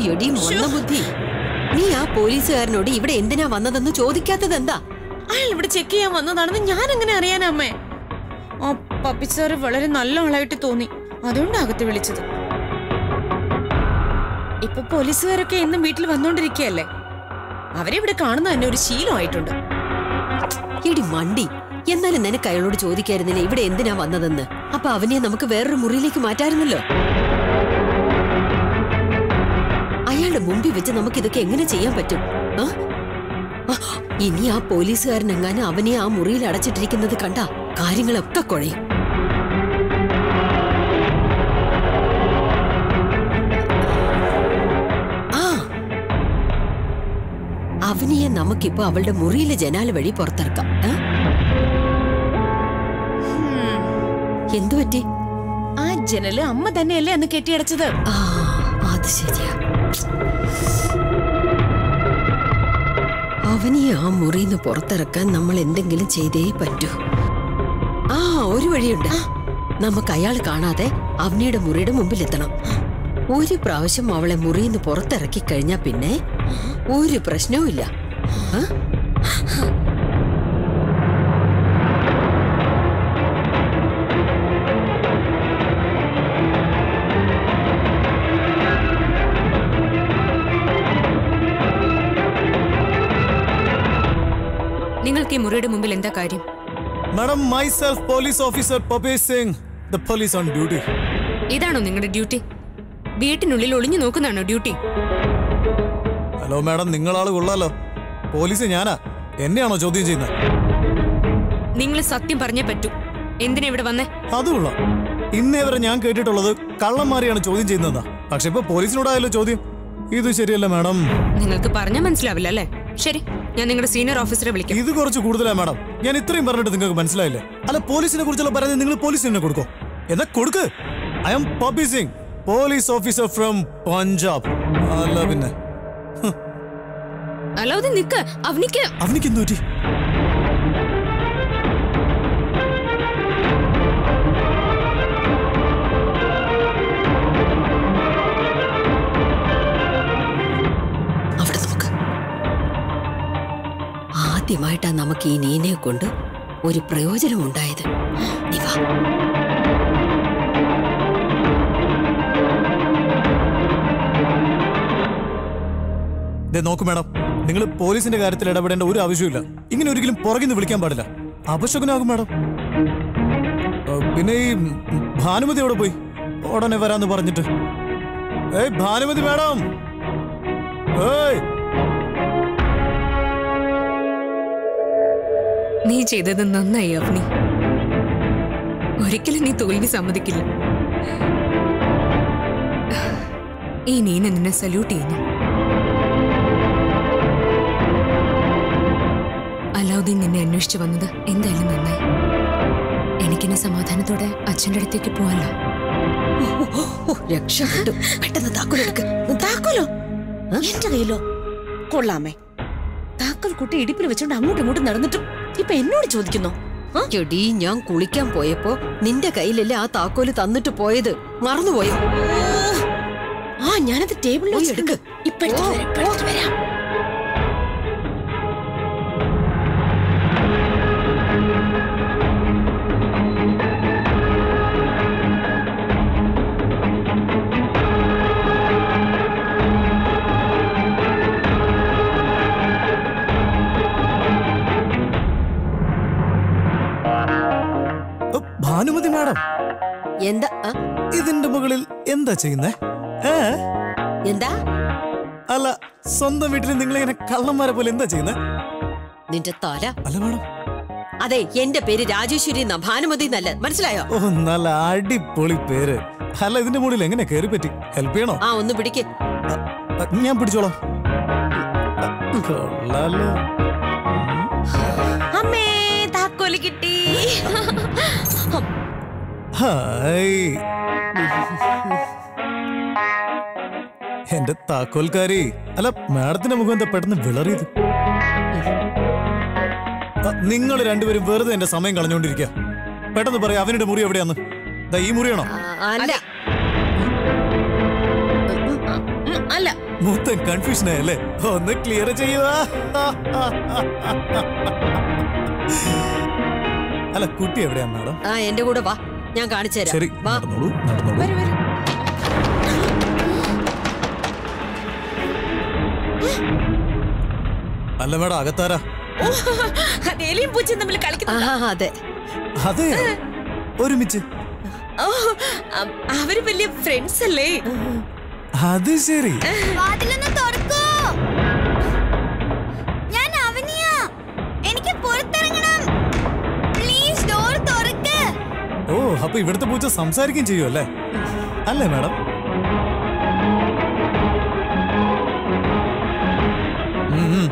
എടി മൊന്ന ബുദ്ധി നീ ആ പോലീസുകാരനോട് ഇവിടെ എന്തിനാ വന്നതെന്ന് ചോദിക്കാത്തത് എന്താ അയാൾ ഇവിടെ ചെക്ക് ചെയ്യാൻ വന്നതാണെന്ന് ഞാൻ എങ്ങനെ അറിയാനാ അമ്മേ ആ പപ്പി സാറ് വളരെ നല്ല ആളായിട്ട് തോന്നി അതുകൊണ്ട് അകത്ത് വിളിച്ചത് ഇപ്പൊ പോലീസുകാരൊക്കെ എന്നും വീട്ടിൽ വന്നോണ്ടിരിക്കുകയല്ലേ അവരിവിടെ കാണുന്ന തന്നെ ഒരു ശീലമായിട്ടുണ്ട് എടി മണ്ടി എന്നാലും നിനക്ക് അയാളോട് ചോദിക്കായിരുന്നില്ല ഇവിടെ എന്തിനാ വന്നതെന്ന് അപ്പൊ അവനെ നമുക്ക് വേറൊരു മുറിയിലേക്ക് മാറ്റായിരുന്നല്ലോ അയാളുടെ മുമ്പിൽ വെച്ച് നമുക്ക് ഇതൊക്കെ എങ്ങനെ ചെയ്യാൻ പറ്റും ആ? ആ, ഇനി ആ പോലീസുകാരനെങ്ങാനും അവനെ ആ മുറിയിൽ അടച്ചിട്ടിരിക്കുന്നത് കണ്ട കാര്യങ്ങളൊക്കെ കുഴയും ആ അവനിയെ നമുക്കിപ്പോ അവളുടെ മുറിയിലെ ജനാല വഴി പുറത്തിറക്കാം ആ? എന്തു പറ്റി ആ ജനല് അമ്മ തന്നെയല്ലേ അന്ന് കെട്ടിയടച്ചത് ആ അത് ശരിയാ അവനെ ആ മുറിന്ന് പുറത്തിറക്കാൻ നമ്മൾ എന്തെങ്കിലും ചെയ്തേ പറ്റൂ ആ ഒരു വഴിയുണ്ട് നമുക്ക് അയാൾ കാണാതെ അവനിയുടെ മുറിയുടെ മുമ്പിലെത്തണം ഒരു പ്രാവശ്യം അവളെ മുറിന്ന് പുറത്തിറക്കി കഴിഞ്ഞാ പിന്നെ ഒരു പ്രശ്നവും ഇല്ല ആ? നിങ്ങൾക്ക് ഈ മുറിയുടെ മുമ്പിൽ എന്താ കാര്യം madam myself police officer Papesh Singh the police on duty ഇതാണോ നിങ്ങളുടെ ഡ്യൂട്ടി വീട്ടിനുള്ളിൽ ഒളിഞ്ഞു നോക്കുന്നതാണോ ഡ്യൂട്ടി ഹലോ മാഡം നിങ്ങളാള് കൊള്ളാലോ പോലീസ് ഞാനാ എന്നെയാണോ ചോദ്യം ചെയ്യുന്നത് നിങ്ങൾ സത്യം പറഞ്ഞേ പറ്റൂ എന്തിനാ ഇവിടെ വന്നേ അത് കൊള്ളാം ഇന്നേ വരെ ഞാൻ കേട്ടിട്ടുള്ളത് കള്ളന്മാരെയാണ് ചോദ്യം ചെയ്യുന്നതാ പക്ഷെ ഇപ്പൊ പോലീസിനോടായല്ലോ ചോദ്യം ഇത് ശരിയല്ല മാഡം നിങ്ങൾക്ക് പറഞ്ഞാൽ മനസ്സിലാവില്ല അല്ലേ ശരി ഞാൻ നിങ്ങളുടെ സീനിയർ ഓഫീസറെ വിളിക്കാം ഇത് കുറച്ച് കൂടുതലാ മാഡം ഞാൻ ഇത്രയും പറഞ്ഞിട്ട് നിങ്ങൾക്ക് മനസ്സിലായില്ലേ അല്ല പോലീസിനെ കുറിച്ചുള്ള പരാതി നിങ്ങൾ പോലീസിന് തന്നെ കൊടുക്കോ എന്നാ കൊടുക്ക് I am Pappi Singh police officer from Punjab അല്ല പിന്നെ അല്ലാതെ നിക്ക് അവനിക്ക് അവനിക്ക് എന്ത് പറ്റി അവിടെ നോക്ക് ആദ്യമായിട്ടാ നമുക്ക് ഈ നീനെ കൊണ്ട് ഒരു പ്രയോജനം ഉണ്ടായത് നീ വാ ദേ നോക്ക് മാഡം നിങ്ങൾ പോലീസിന്റെ കാര്യത്തിൽ ഇടപെടേണ്ട ഒരു ആവശ്യമില്ല ഇങ്ങനെ ഒരിക്കലും പുറകിന്ന് വിളിക്കാൻ പാടില്ല അപശകുനാകും മാഡം ഏ, പിന്നെ ഈ ഭാനുമതി എവിടെ പോയി ഉടനെ വരാന്ന് പറഞ്ഞിട്ട് ഏയ് ഭാനുമതി മാഡം ഏയ് നീ ചെയ്തത് നന്നായി അവനി ഒരിക്കലും നീ തോൽവി സമ്മതിക്കില്ല ഈ നീന നിന്നെ സല്യൂട്ട് ചെയ്യുന്നു അലാവുദ്ദീൻ നിന്നെ അന്വേഷിച്ചു വന്നത് എന്തായാലും നന്നായി എനിക്കിന്നെ സമാധാനത്തോടെ അച്ഛൻ്റെ അടുത്തേക്ക് പോവാലോ ഓ, ഓ, ഓ, രക്ഷപ്പെട്ടു പെട്ടെന്ന് താക്കോലെടുക്ക് താക്കോലോ എന്റെ കയ്യിലോ കൊള്ളാമേ താക്കോൽ കുട്ടി ഇടിപ്പിൽ വെച്ചോണ്ട് അങ്ങോട്ടും ഇങ്ങോട്ടും നടന്നിട്ടും ഇപ്പൊ എന്നോട് ചോദിക്കുന്നു ആ? എടീ ഞാൻ കുളിക്കാൻ പോയപ്പോ നിന്റെ കയ്യിലല്ലേ ആ താക്കോല് തന്നിട്ട് പോയത് മറന്നുപോയോ ആ ഞാനത് ടേബിളിൽ പോയി വെച്ചിട്ടുണ്ട്. എടുക്ക്. ഇപ്പൊ എടുത്തിട്ട് ഓ, വരാം, ഇപ്പൊ എടുത്തിട്ട് വരാം ഏ, ഭാനുമതി മാഡം എന്താ ആ, ഇതിന്റെ മുകളിൽ എന്താ ചെയ്യുന്നേ ഏ എന്താ അല്ല സ്വന്തം വീട്ടിൽ നിങ്ങൾ ഇങ്ങനെ കള്ളന്മാരെ പോലെ എന്താ ചെയ്യുന്നേ നിന്റെ തല അല്ല മാഡം അതെ എന്റെ പേര് രാജേശ്വരി എന്നാ ഭാനുമതി എന്നല്ല മനസ്സിലായോ ഓ നല്ല അടിപൊളി പേര് അല്ല ഇതിന്റെ മുകളിൽ എങ്ങനെ കയറി പറ്റി ഹെൽപ്പ് ചെയ്യണോ ആ ഒന്ന് പിടിക്ക് അ, അ, ഞാൻ പിടിച്ചോളാം അ, കൊള്ളാലോ അമ്മേ താക്കോല് കിട്ടി ഹായ് എന്റെ താക്കോൽക്കാരി അല്ല മാഡത്തിന്റെ മുഖം എന്താ പെട്ടെന്ന് വിളറിയത് നിങ്ങൾ രണ്ടുപേരും വെറുതെ എന്റെ സമയം കളഞ്ഞുകൊണ്ടിരിക്കുക പെട്ടെന്ന് പറയാം അവനുടെ മുറി എവിടെയാന്ന് ദാ ഈ മുറിയാണോ ആ, അല്ല ഉം, അല്ല മൊത്തം കൺഫ്യൂഷൻ ആയല്ലേ ഒന്ന് ക്ലിയർ ചെയ്യുക അല്ല കുട്ടി എവിടെയാ മാഡം ആ എന്റെ കൂടെ വാ ഞാൻ കാണിച്ചു ശരി തരാം വാ നടന്നോളൂ നടന്നോളൂ വരൂ വരൂ അല്ല മാഡം അകത്താരാ ഓ അതേലിയും പൂച്ചയും തമ്മിൽ കളിക്കുന്നു ആ അതെ അതെ ഒരുമിച്ച് ഓ അ- അവര് വലിയ ഫ്രണ്ട്സ് അല്ലേ അത് ശരി വാതിലൊന്ന് തുറക്കൂ ഞാൻ അവനിയാ എനിക്ക് പുറത്തിറങ്ങണം പ്ലീസ് ഡോർ തുറക്ക് ഓ അപ്പൊ ഇവിടുത്തെ പൂച്ച സംസാരിക്കുകയും ചെയ്യും അല്ലേ അല്ലേ മാഡം ഉം, ഉം.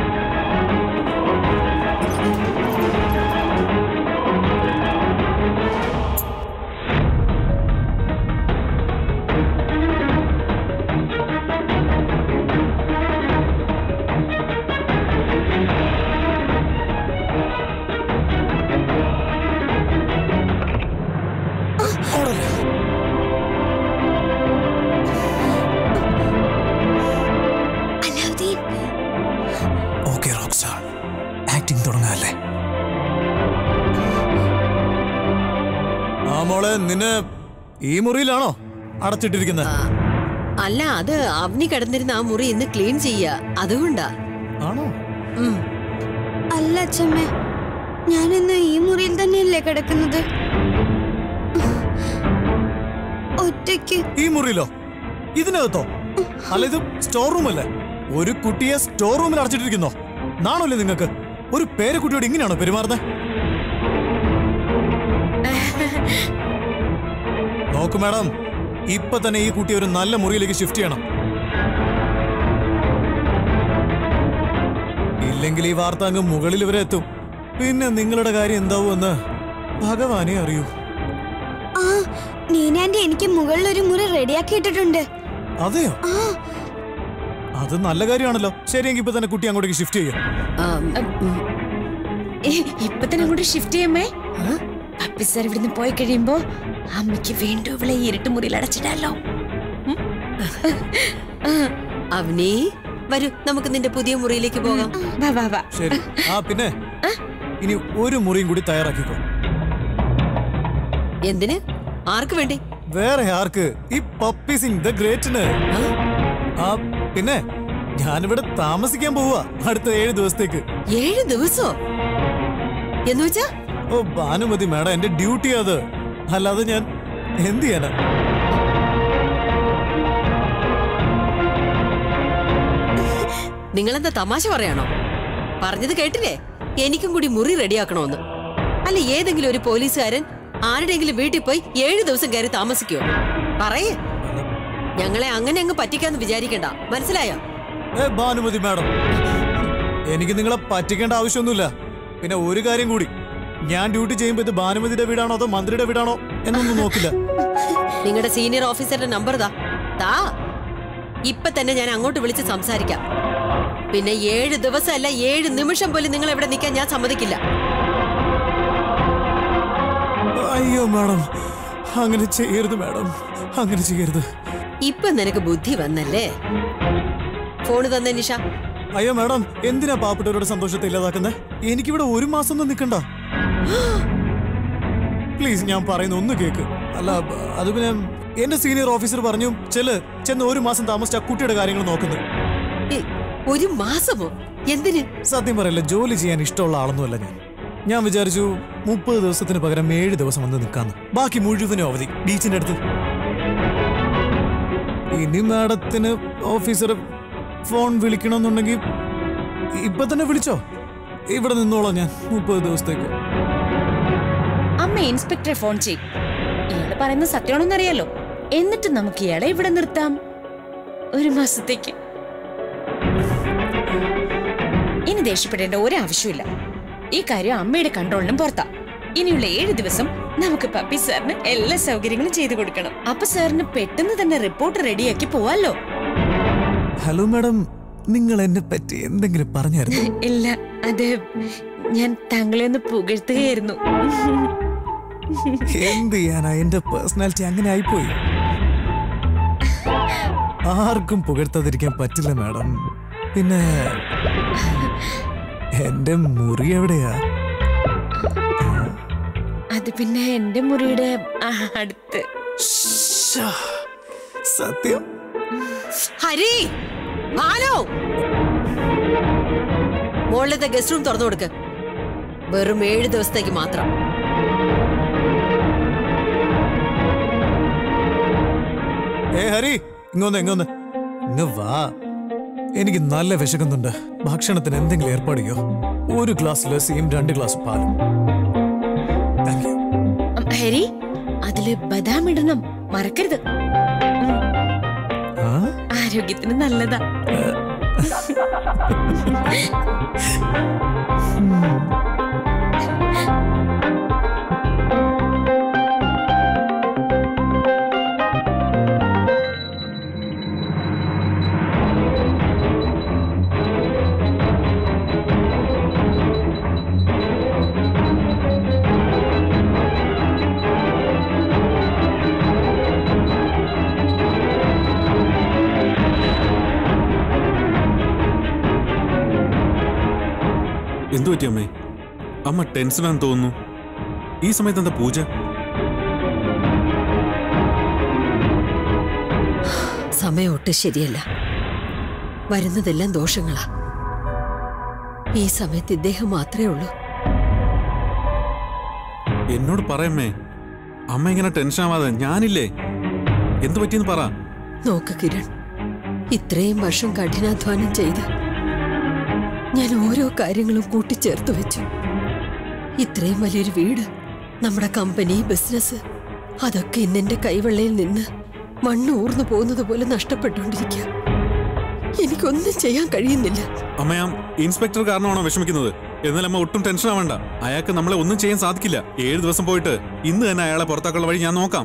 അലാവുദ്ദീൻ ഓക്കെ റോക്സ ആക്ടിങ് തുടങ്ങാല്ലേ ആ മോളെ നിന്നെ ഈ മുറിയിലാണോ അടച്ചിട്ടിരിക്കുന്നത് അല്ല അത് അവനി കിടന്നിരുന്ന ആ മുറി ഇന്ന് ക്ലീൻ ചെയ്യാ അതുകൊണ്ടാ ആണോ ഉം. അല്ല അച്ഛമ്മേ ഞാനിന്ന് ഈ മുറിയിൽ തന്നെയല്ലേ കിടക്കുന്നത് ഒറ്റയ്ക്ക് ഈ മുറിയിലോ ഇതിനകത്തോ അല്ല ഇത് സ്റ്റോർ റൂം അല്ലേ ഒരു കുട്ടിയെ സ്റ്റോർ റൂമിൽ അടച്ചിട്ടിരിക്കുന്നോ നാണല്ലേ നിങ്ങൾക്ക് ഒരു പേരക്കുട്ടിയോട് ഇങ്ങനെയാണോ പെരുമാറുന്നത് നോക്കൂ മാഡം ഇപ്പൊ തന്നെ ഈ കുട്ടി ഒരു നല്ല മുറിയിലേക്ക് ഷിഫ്റ്റ് ചെയ്യണം ഇല്ലെങ്കിൽ ഈ വാർത്ത അങ്ങ് മുകളിൽ വരെ എത്തും പിന്നെ നിങ്ങളുടെ കാര്യം എന്താവുമെന്ന് ഭഗവാനെ അറിയൂ ആ നീനാന്റെ എനിക്ക് മുകളിൽ ഒരു മുറി റെഡിയാക്കി ഇട്ടിട്ടുണ്ട് അതെയോ ആ അത് നല്ല കാര്യമാണല്ലോ ശരിയെങ്കിൽ ഇപ്പൊ തന്നെ കുട്ടി അങ്ങോട്ടേക്ക് ഷിഫ്റ്റ് ചെയ്യും ആ, ഉം. ഏ, ഇപ്പൊ തന്നെ അങ്ങോട്ട് ഷിഫ്റ്റ് ചെയ്യമ്മേ പപ്പി സാർ ഇവിടുന്ന് പോയി കഴിയുമ്പോ അമ്മയ്ക്ക് വീണ്ടും ഇവളെ ഈ ഇരുട്ട് മുറിയിൽ അടച്ചിടാലോ ഉം? ആ, അവനി വരൂ നമുക്ക് നിന്റെ പുതിയ മുറിയിലേക്ക് പോകാം വാ വാ വാ ശരി ആ പിന്നെ ഇനി ഒരു മുറിയും കൂടി തയ്യാറാക്കിക്കോ എന്തിന് ആർക്ക് വേണ്ടി വേറെ ആർക്ക് ഈ പപ്പി സിംഗ് ദ ഗ്രേറ്റിന് ആ? ആ പിന്നെ ഞാനിവിടെ താമസിക്കാൻ പോവാ അടുത്ത ഏഴ് ദിവസത്തേക്ക് ഏഴ് ദിവസോ എന്ന് വെച്ചാ ഓ ഭാനുമതി മാഡം എന്റെ ഡ്യൂട്ടി അത് അല്ലാതെ ഞാൻ എന്ത് ചെയ്യാനാ നിങ്ങളെന്താ തമാശ പറയാണോ പറഞ്ഞത് കേട്ടില്ലേ എനിക്കും കൂടി മുറി റെഡിയാക്കണമെന്ന് അല്ല ഏതെങ്കിലും ഒരു പോലീസുകാരൻ ആരുടെയെങ്കിലും വീട്ടിൽ പോയി ഏഴു ദിവസം കയറി താമസിക്കുമോ പറയേ ഞങ്ങളെ അങ്ങനെ അങ്ങ് പറ്റിക്കാന്ന് വിചാരിക്കണ്ട മനസ്സിലായോ ഏ ഭാനുമതി മാഡം എനിക്ക് നിങ്ങളെ പറ്റിക്കേണ്ട ആവശ്യമൊന്നുമില്ല പിന്നെ ഒരു കാര്യം കൂടി ഞാൻ ഡ്യൂട്ടി ചെയ്യുമ്പോൾ ഇത് ഭാനുമതിയുടെ വീടാണോ അതോ മന്ത്രിയുടെ വീടാണോ എന്നൊന്നും നോക്കില്ല നിങ്ങളുടെ സീനിയർ ഓഫീസറുടെ നമ്പർ താ താ ഇപ്പൊ തന്നെ ഞാൻ അങ്ങോട്ട് വിളിച്ച് സംസാരിക്കാം പിന്നെ ഏഴ് ദിവസമല്ല ഏഴ് നിമിഷം പോലും നിങ്ങൾ ഇവിടെ നിൽക്കാൻ ഞാൻ സമ്മതിക്കില്ല അയ്യോ മാഡം അങ്ങനെ ചെയ്യരുത് മാഡം അങ്ങനെ ചെയ്യരുത് ഇപ്പൊ നിനക്ക് ബുദ്ധി വന്നല്ലേ ഫോണ് തന്നെ നിഷ അയ്യോ മാഡം എന്തിനാ പാവപ്പെട്ടവരുടെ സന്തോഷത്തെ ഇല്ലാതാക്കുന്നത് എനിക്കിവിടെ ഒരു മാസം ഒന്നും നിൽക്കണ്ട പ്ലീസ് ഞാൻ പറയുന്ന ഒന്ന് കേക്ക് അല്ല ബ- അത് പിന്നെ എന്റെ സീനിയർ ഓഫീസർ പറഞ്ഞു ചെല് ചെന്ന് ഒരു മാസം താമസിച്ച ആ കുട്ടിയുടെ കാര്യങ്ങൾ നോക്കുന്നത് ഏയ്, ഒരു മാസമോ എന്തിന് സത്യം പറയല്ല ജോലി ചെയ്യാൻ ഇഷ്ടമുള്ള ആളൊന്നുമല്ല ഞാൻ ഞാൻ വിചാരിച്ചു മുപ്പത് ദിവസത്തിന് പകരം ഏഴ് ദിവസം വന്ന് നിൽക്കാന്ന് ബാക്കി മുഴുവനും അവധി ബീച്ചിന്റെ അടുത്ത് ഇനി മാഡത്തിന് ഓഫീസർ ഫോൺ വിളിക്കണമെന്നുണ്ടെങ്കിൽ ഇപ്പൊ തന്നെ വിളിച്ചോ ഇവിടെ നിന്നോളാം ഞാൻ മുപ്പത് ദിവസത്തേക്ക് അമ്മ ഇൻസ്പെക്ടറെ ഫോൺ ചെയ്യും ഇയാള് പറയുന്നത് സത്യമാണെന്ന് അറിയാലോ എന്നിട്ട് നമുക്ക് ഇയാളെ ഇവിടെ നിർത്താം ഒരു മാസത്തേക്ക് ഇനി ദേഷ്യപ്പെടേണ്ട ഒരാവശ്യമില്ല ഈ കാര്യം അമ്മയുടെ കൺട്രോളിനും പുറത്താ ഇനിയുള്ള ഏഴ് ദിവസം നമുക്ക് പപ്പി സാറിന് എല്ലാ സൗകര്യങ്ങളും ചെയ്തു കൊടുക്കണം അപ്പൊ സാറിന് പെട്ടെന്ന് തന്നെ റിപ്പോർട്ട് റെഡിയാക്കി പോവാലോ ഹലോ മാഡം നിങ്ങൾ എന്നെ പറ്റി എന്തെങ്കിലും പറഞ്ഞായിരുന്നു ഇല്ല അത് ഞാൻ താങ്കളെ ഒന്ന് പുകഴ്ത്തുകയായിരുന്നു എന്ത് ചെയ്യാനാ എന്റെ പേഴ്സണാലിറ്റി അങ്ങനെ ആയിപ്പോയി ആർക്കും പുകഴ്ത്താതിരിക്കാൻ പറ്റില്ല മാഡം പിന്നെ എന്റെ മുറി എവിടെയാ അത് പിന്നെ എന്റെ മുറിയുടെ ആ, അടുത്ത് ശ്ശാ, സത്യം ഹരി ഭാനു മുകളിലത്തെ ഗസ്റ്റ് റൂം തുറന്നു കൊടുക്ക് വെറും ഏഴ് ദിവസത്തേക്ക് മാത്രം ഏ ഹരി ഇങ്ങൊന്ന് ഇങ്ങൊന്ന് ഇങ്ങ് വാ എനിക്ക് നല്ല വിശക്കുന്നുണ്ട് ഭക്ഷണത്തിന് എന്തെങ്കിലും ഏർപ്പാട് ചെയ്യോ ഒരു ഗ്ലാസ് ലസ്സിയും രണ്ട് ഗ്ലാസ് പാലും താങ്ക് യു ഉം, ഹരി അതില് ബദാം ഇടണം മറക്കരുത് ഉം, ആ ആരോഗ്യത്തിന് നല്ലതാ എന്തു പറ്റി അമ്മേ അമ്മ ടെൻഷനാന്ന് തോന്നുന്നു ഈ സമയത്ത് എന്താ പൂജ സമയം ഒട്ടും ശരിയല്ല വരുന്നതെല്ലാം ദോഷങ്ങളാ ഈ സമയത്ത് ഇദ്ദേഹം മാത്രമേ ഉള്ളൂ എന്നോട് പറയമ്മേ അമ്മ ഇങ്ങനെ ടെൻഷൻ ആവാതെ ഞാനില്ലേ എന്തു പറ്റിയെന്ന് പറ നോക്ക് കിരൺ ഇത്രയും വർഷം കഠിനാധ്വാനം ചെയ്ത് ഞാൻ ഓരോ കാര്യങ്ങളും കൂട്ടിച്ചേർത്ത് വെച്ചു ഇത്രയും വലിയൊരു വീട് നമ്മുടെ കമ്പനി ബിസിനസ് അതൊക്കെ ഇന്നെന്റെ കൈവെള്ളയിൽ നിന്ന് മണ്ണ് ഊർന്നു പോകുന്നത് പോലെ നഷ്ടപ്പെട്ടുകൊണ്ടിരിക്കുക എനിക്കൊന്നും ചെയ്യാൻ കഴിയുന്നില്ല അമ്മയാ ഇൻസ്പെക്ടർ കാരണമാണോ വിഷമിക്കുന്നത് എന്നാൽ അമ്മ ഒട്ടും ടെൻഷൻ ആവണ്ട അയാൾക്ക് നമ്മളെ ഒന്നും ചെയ്യാൻ സാധിക്കില്ല ഏഴ് ദിവസം പോയിട്ട് ഇന്ന് തന്നെ അയാളെ പുറത്താക്കുള്ള വഴി ഞാൻ നോക്കാം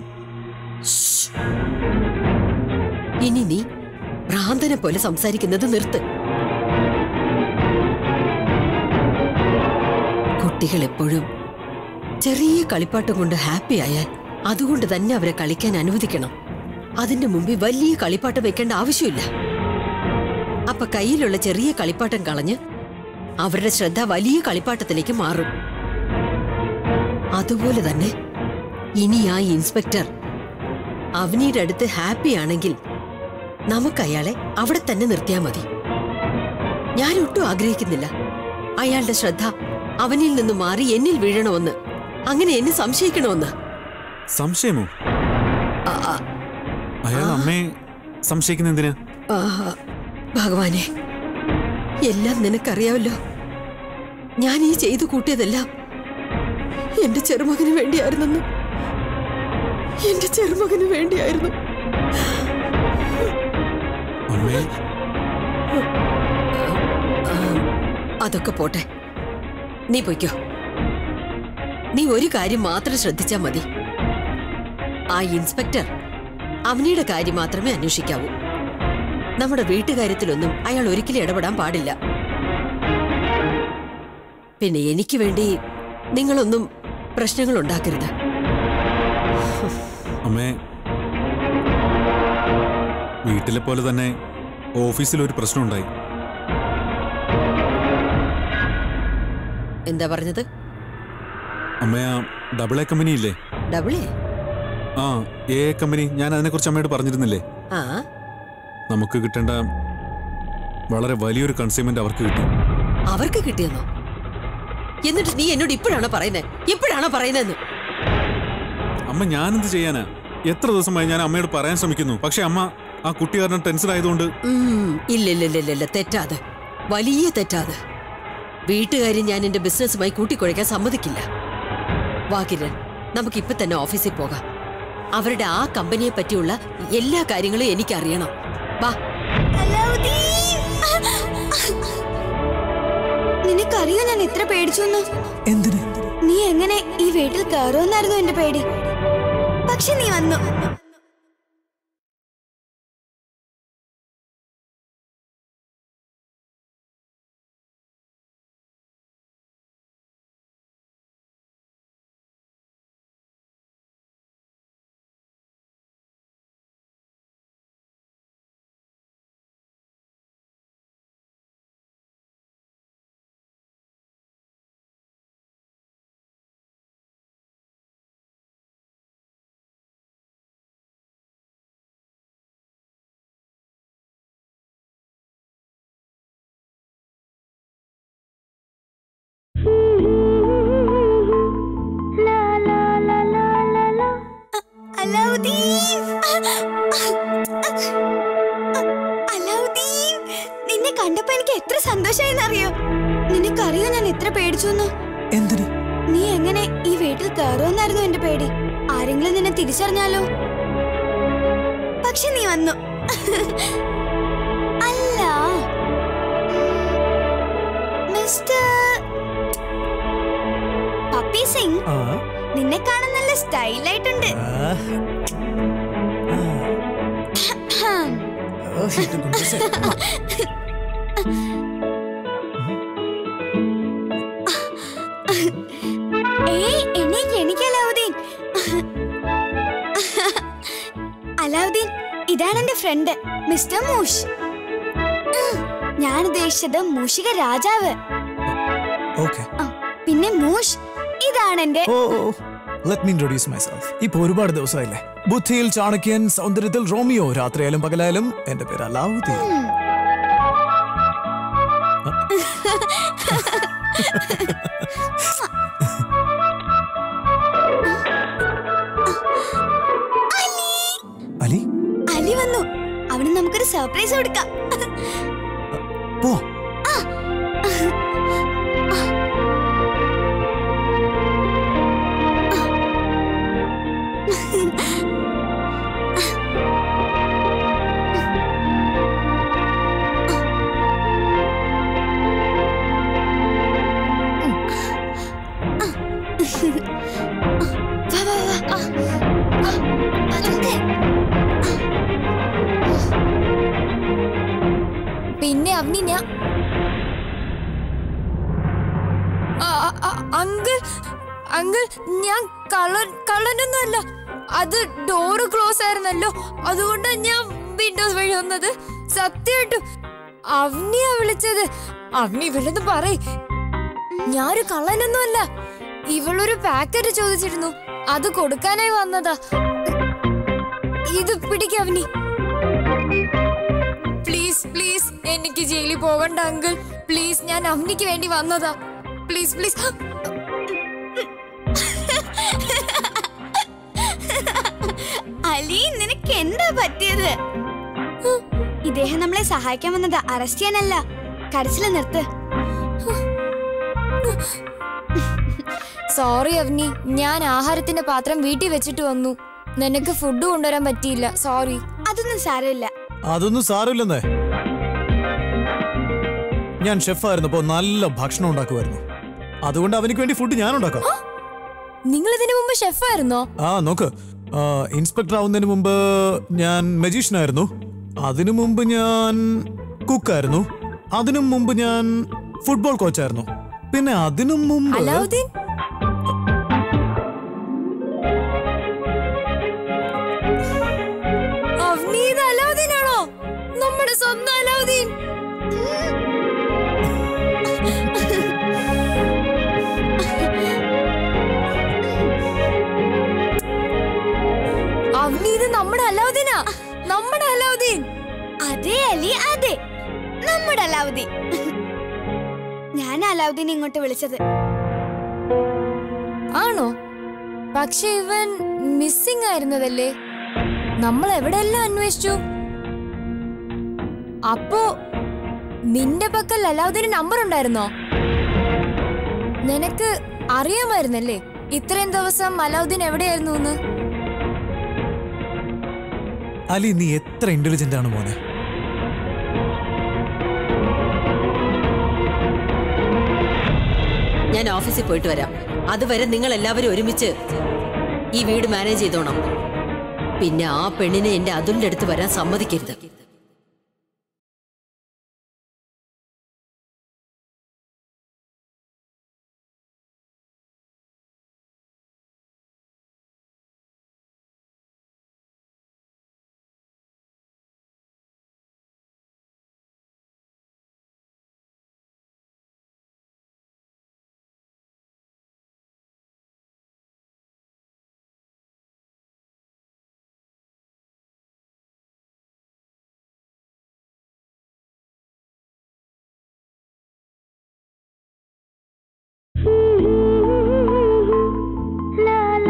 ഇനി നീ ഭ്രാന്തനെ പോലെ സംസാരിക്കുന്നത് നിർത്ത് കുട്ടികൾ എപ്പോഴും ചെറിയ കളിപ്പാട്ടം കൊണ്ട് ഹാപ്പി ആയാൽ അതുകൊണ്ട് തന്നെ അവരെ കളിക്കാൻ അനുവദിക്കണം അതിന്റെ മുമ്പിൽ വലിയ കളിപ്പാട്ടം വെക്കേണ്ട ആവശ്യമില്ല അപ്പൊ കയ്യിലുള്ള ചെറിയ കളിപ്പാട്ടം കളഞ്ഞ് അവരുടെ ശ്രദ്ധ വലിയ കളിപ്പാട്ടത്തിലേക്ക് മാറും അതുപോലെ തന്നെ ഇനി ആ ഇൻസ്പെക്ടർ അവനിയുടെ അടുത്ത് ഹാപ്പി ആണെങ്കിൽ നമുക്ക് അയാളെ അവിടെ തന്നെ നിർത്തിയാൽ മതി ഞാൻ ഒട്ടും ആഗ്രഹിക്കുന്നില്ല അയാളുടെ ശ്രദ്ധ അവനിൽ നിന്ന് മാറി എന്നിൽ വീഴണമെന്ന് അങ്ങനെ എന്നെ സംശയിക്കണമെന്ന് സംശയമോ ആ, ആ, അയാൾ അമ്മയെ സംശയിക്കുന്ന എന്തിനാ ആ, ഭഗവാനെ എല്ലാം നിനക്കറിയാമല്ലോ ഞാൻ ഈ ചെയ്തു കൂട്ടിയതെല്ലാം എന്റെ ചെറുമകന് വേണ്ടിയായിരുന്നെന്ന് എന്റെ ചെറുമകന് വേണ്ടിയായിരുന്നു അമ്മേ ആ, അതൊക്കെ പോട്ടെ നീ പൊയ്ക്കോ നീ ഒരു കാര്യം മാത്രം ശ്രദ്ധിച്ചാ മതി ആ ഇൻസ്പെക്ടർ അവനിയുടെ കാര്യം മാത്രമേ അന്വേഷിക്കാവൂ നമ്മുടെ വീട്ടുകാര്യത്തിലൊന്നും അയാൾ ഒരിക്കലും ഇടപെടാൻ പാടില്ല പിന്നെ എനിക്ക് വേണ്ടി നിങ്ങളൊന്നും പ്രശ്നങ്ങൾ ഉണ്ടാക്കരുത് അമ്മേ വീട്ടിലെ പോലെ തന്നെ ഓഫീസിൽ ഒരു പ്രശ്നമുണ്ടായി എന്താ പറഞ്ഞത് അമ്മ ആ ഡബിൾ എ കമ്പനി ഇല്ലേ ഡബിളേ ആ എ കമ്പനി ഞാൻ അതിനെക്കുറിച്ച് അമ്മയോട് പറഞ്ഞിരുന്നില്ലേ ആ നമുക്ക് കിട്ടേണ്ട വളരെ വലിയൊരു കൺസ്യൂമെന്റ് അവർക്ക് കിട്ടി അവർക്ക് കിട്ടിയെന്നോ എന്നിട്ട് നീ എന്നോട് ഇപ്പോഴാണോ പറയുന്നത് ഇപ്പോഴാണോ പറയുന്നതെന്ന് അമ്മ ഞാനെന്ത് ചെയ്യാനാ എത്ര ദിവസമായി ഞാൻ അമ്മയോട് പറയാൻ ശ്രമിക്കുന്നു പക്ഷെ അമ്മ ആ കുട്ടി കാരണം ടെൻഷൻ ആയതുകൊണ്ട് ഉം, ഇല്ല ഇല്ല ഇല്ല ഇല്ല, ഇല്ല തെറ്റാത് വലിയ തെറ്റാത് വീട്ടുകാരി ഞാൻ എന്റെ ബിസിനസ്സുമായി കൂട്ടിക്കുഴയ്ക്കാൻ സമ്മതിക്കില്ല വാക്കിരൻ നമുക്ക് ഇപ്പൊ തന്നെ ഓഫീസിൽ പോകാം അവരുടെ ആ കമ്പനിയെ പറ്റിയുള്ള എല്ലാ കാര്യങ്ങളും എനിക്കറിയണം വാ നിനക്കറിയോ ഞാൻ എത്ര പേടിച്ചു എന്ന് എന്തിന് നീ എങ്ങനെ ഈ വീട്ടിൽ കയറുമെന്നായിരുന്നു എന്റെ പേടി പക്ഷെ നീ വന്നു കണ്ടപ്പോ എനിക്ക് എത്ര സന്തോഷമായെന്ന് അറിയോ നിനക്കറിയോ ഞാൻ എത്ര പേടിച്ചു എന്തിന് നീ എങ്ങനെ ഈ വീട്ടിൽ കയറുമെന്നായിരുന്നു എന്റെ പേടി ആരെങ്കിലും നിന്നെ തിരിച്ചറിഞ്ഞാലോ പക്ഷെ നീ വന്നു അല്ല മിസ്റ്റർ പപ്പി സിംഗ് ആ നിന്നെ കാണാൻ നല്ല സ്റ്റൈലായിട്ടുണ്ട് ആ. ഓ, ഇത് ഗുണ്ടസേ. ഏയ് എനിക്ക് എനിക്ക് അലാവുദ്ദീൻ അലാവുദ്ദീൻ ഇതാണ് എന്റെ ഫ്രണ്ട് മിസ്റ്റർ മൂഷ് ഉം, ഞാൻ ഉദ്ദേശിച്ചത് മൂഷിക രാജാവ് ഓക്കെ ആ, പിന്നെ മൂഷ് ഇതാണ് എന്റെ ഓ ലെറ്റ് മീ ഇൻട്രൊഡ്യൂസ് മൈസെൽഫ് ഇപ്പൊ ഒരുപാട് ദിവസമായില്ലേ ബുദ്ധിയിൽ ചാണക്യൻ സൗന്ദര്യത്തിൽ റോമിയോ രാത്രിയായാലും പകലായാലും എന്റെ പേര് അലാവുദ്ദീൻ അലി അലി വന്നു അവന് നമുക്കൊരു സർപ്രൈസ് കൊടുക്കാം പോ വാ വാ വാ ആ, ആ, പതുക്കെ. പിന്നെ അവനി ഞാൻ അങ്കിൾ അങ്കിൾ ഞാൻ കള്ളൻ കള്ളനൊന്നുമല്ല അത് ഡോറ് ക്ലോസ് ആയിരുന്നല്ലോ അതുകൊണ്ട് ഞാൻ വിൻഡോസ് വഴി വന്നത് സത്യമായിട്ടും അവനിയാ വിളിച്ചത് അവനി ഇവളെന്ന് പറയ് ഞാനൊരു കള്ളനൊന്നുമല്ല ഇവളൊരു പാക്കറ്റ് ചോദിച്ചിരുന്നു അത് കൊടുക്കാനായി വന്നതാ ഇത് പിടിക്കവനി പ്ലീസ് പ്ലീസ് എനിക്ക് ജയിലിൽ പോകണ്ട അങ്കിൾ പ്ലീസ് ഞാൻ അവനിക്ക് വേണ്ടി വന്നതാ പ്ലീസ് പ്ലീസ് അലി നിനക്ക് എന്താ പറ്റിയത് ഇദ്ദേഹം നമ്മളെ സഹായിക്കാൻ വന്നത് അറസ്റ്റ് ചെയ്യാനല്ല കരച്ചില് നിർത്ത് സോറി അവനി ഞാൻ ആഹാരത്തിന്റെ പാത്രം വീട്ടിൽ വെച്ചിട്ട് വന്നു നിനക്ക് ഫുഡ് കൊണ്ടുവരാൻ പറ്റിയില്ല സോറി അതൊന്നും സാരമില്ല അതൊന്നും സാരമില്ലെന്നേ ഞാൻ ഷെഫായിരുന്നപ്പോ നല്ല ഭക്ഷണം ഉണ്ടാക്കുമായിരുന്നു അതുകൊണ്ട് അവനിക്ക് വേണ്ടി ഫുഡ് ഞാൻ ഉണ്ടാക്കാം നിങ്ങൾ ഇതിനു മുമ്പ് ഷെഫായിരുന്നോ ആ നോക്ക് ആ, ഇൻസ്പെക്ടർ ആവുന്നതിന് മുമ്പ് ഞാൻ മജീഷ്യൻ ആയിരുന്നു അതിനു മുമ്പ് ഞാൻ കുക്കായിരുന്നു അതിനു മുമ്പ് ഞാൻ ഫുട്ബോൾ കോച്ചായിരുന്നു പിന്നെ അതിനു മുമ്പ് അലാവുദ്ദീൻ അവനി ഇത് അലാവുദ്ദീനാണോ നമ്മുടെ സ്വന്തം അലാവുദ്ദീൻ അവനി ഇത് നമ്മുടെ അലാവുദ്ദീനാ നമ്മുടെ അലാവുദ്ദീൻ അതെ അലി അതെ നമ്മുടെ അലാവുദ്ദീൻ ഞാൻ അലാവുദ്ദീൻ ഇങ്ങോട്ട് വിളിച്ചത് ആണോ പക്ഷെ ഇവൻ മിസ്സിംഗ് ആയിരുന്നതല്ലേ നമ്മൾ എവിടെയെല്ലാം അന്വേഷിച്ചു അപ്പോ നിന്റെ പക്കൽ അലാവുദ്ദീന് നമ്പർ ഉണ്ടായിരുന്നോ നിനക്ക് അറിയാമായിരുന്നല്ലേ ഇത്രയും ദിവസം അലാവുദ്ദീൻ എവിടെയായിരുന്നു എന്ന് അലി നീ എത്ര ഇന്റലിജന്റ് ആണ് മോനെ ഞാൻ ഓഫീസിൽ പോയിട്ട് വരാം അതുവരെ നിങ്ങൾ എല്ലാവരും ഒരുമിച്ച് ഈ വീട് മാനേജ് ചെയ്തോണം പിന്നെ ആ പെണ്ണിനെ എന്റെ അതുലിന്റെ അടുത്ത് വരാൻ സമ്മതിക്കരുത്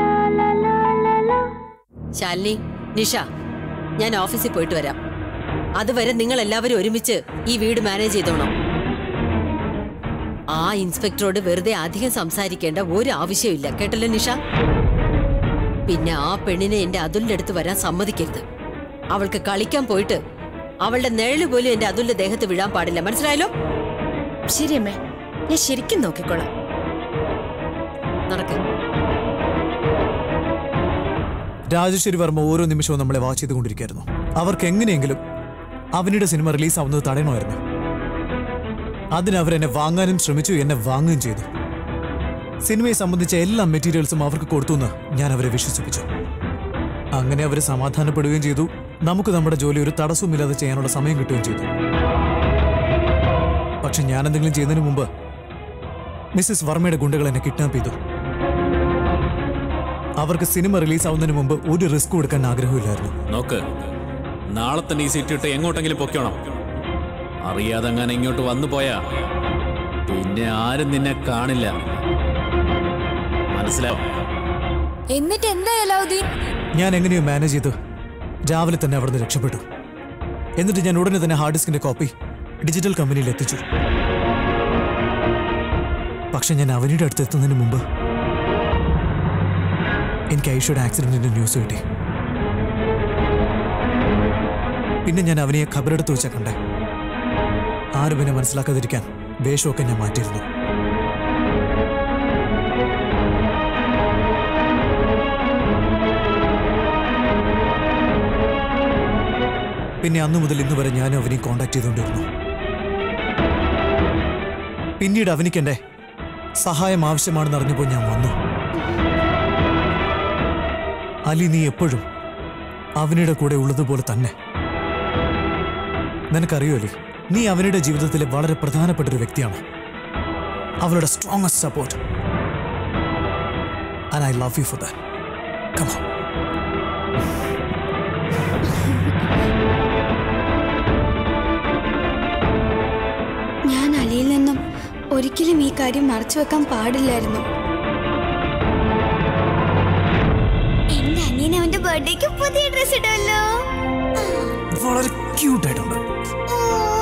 ശാലിനി നിഷ ഞാൻ ഓഫീസിൽ പോയിട്ട് വരാം അതുവരെ നിങ്ങൾ എല്ലാവരും ഒരുമിച്ച് ഈ വീട് മാനേജ് ചെയ്തോണം ആ ഇൻസ്പെക്ടറോട് വെറുതെ അധികം സംസാരിക്കേണ്ട ഒരു ആവശ്യമില്ല കേട്ടല്ലോ നിഷ പിന്നെ ആ പെണ്ണിനെ എന്റെ അതുലിന്റെ അടുത്ത് വരാൻ സമ്മതിക്കരുത് അവൾക്ക് കളിക്കാൻ പോയിട്ട് അവളുടെ നിഴല് പോലും എന്റെ അതുലിന്റെ ദേഹത്ത് വീഴാൻ പാടില്ല മനസ്സിലായല്ലോ ശരി അമ്മേ ഞാൻ ശരിക്കും നോക്കിക്കോളാം നടക്ക് രാജശ്വരി വർമ്മ ഓരോ നിമിഷവും നമ്മളെ വാച്ച് ചെയ്തുകൊണ്ടിരിക്കുകയായിരുന്നു അവർക്ക് എങ്ങനെയെങ്കിലും അവനിയുടെ സിനിമ റിലീസ് ആവുന്നത് തടയണമായിരുന്നു അതിന് അവരെന്നെ വാങ്ങാനും ശ്രമിച്ചു എന്നെ വാങ്ങുകയും ചെയ്തു സിനിമയെ സംബന്ധിച്ച എല്ലാ മെറ്റീരിയൽസും അവർക്ക് കൊടുത്തു എന്ന് ഞാൻ അവരെ വിശ്വസിപ്പിച്ചു അങ്ങനെ അവർ സമാധാനപ്പെടുകയും ചെയ്തു നമുക്ക് നമ്മുടെ ജോലി ഒരു തടസ്സവുമില്ലാതെ ചെയ്യാനുള്ള സമയം കിട്ടുകയും ചെയ്തു പക്ഷെ ഞാൻ എന്തെങ്കിലും ചെയ്യുന്നതിന് മുമ്പ് മിസ്സിസ് വർമ്മയുടെ ഗുണ്ടകൾ എന്നെ കിഡ്നാപ്പ് ചെയ്തു അവർക്ക് സിനിമ റിലീസ് ആവുന്നതിന് മുമ്പ് ഒരു റിസ്ക് കൊടുക്കാൻ ആഗ്രഹമില്ലായിരുന്നു നോക്ക് നാളെ തന്നെ ഈ സീറ്റ് ഇട്ട് എങ്ങോട്ടെങ്കിലും പൊക്കോണം അറിയാതെ അങ്ങനെ ഇങ്ങോട്ട് വന്നു പോയാ പിന്നെ ആരും നിന്നെ കാണില്ല മനസ്സിലാവും എന്നിട്ട് എന്താ അലാവുദ്ദീൻ ഞാൻ എങ്ങനെയോ മാനേജ് ചെയ്ത് രാവിലെ തന്നെ അവിടുന്ന് രക്ഷപ്പെട്ടു എന്നിട്ട് ഞാൻ ഉടനെ തന്നെ ഹാർഡ് ഡിസ്കിന്റെ കോപ്പി ഡിജിറ്റൽ കമ്പനിയിൽ എത്തിച്ചു പക്ഷെ ഞാൻ അവനിയുടെ അടുത്ത് എത്തുന്നതിന് മുമ്പ് എനിക്ക് ഐഷയുടെ ആക്സിഡന്റിന്റെ ന്യൂസ് കിട്ടി പിന്നെ ഞാൻ അവനെ ഖബറെടുത്ത് വെച്ച കണ്ടേ ആരും എന്നെ മനസ്സിലാക്കാതിരിക്കാൻ വേഷമൊക്കെ ഞാൻ മാറ്റിയിരുന്നു പിന്നെ അന്നു മുതൽ ഇന്ന് വരെ ഞാനും അവനെ കോണ്ടാക്ട് ചെയ്തുകൊണ്ടിരുന്നു പിന്നീട് അവനിക്കെന്റെ സഹായം ആവശ്യമാണെന്ന് അറിഞ്ഞപ്പോൾ ഞാൻ വന്നു അലി നീ എപ്പോഴും അവനുടെ കൂടെ ഉള്ളതുപോലെ തന്നെ നിനക്കറിയോ അലി നീ അവനുടെ ജീവിതത്തിലെ വളരെ പ്രധാനപ്പെട്ട ഒരു വ്യക്തിയാണ് അവളുടെ strongest support and I love you for that come on ഞാൻ അലിയിൽ നിന്നും ഒരിക്കലും ഈ കാര്യം മറച്ചു വെക്കാൻ പാടില്ലായിരുന്നു എന്റെ അനിയൻ അവന്റെ ബർത്ത്ഡേക്ക് പുതിയ ഡ്രസ് ഇടുമല്ലോ വളരെ ക്യൂട്ടായിട്ടുണ്ട് ഓ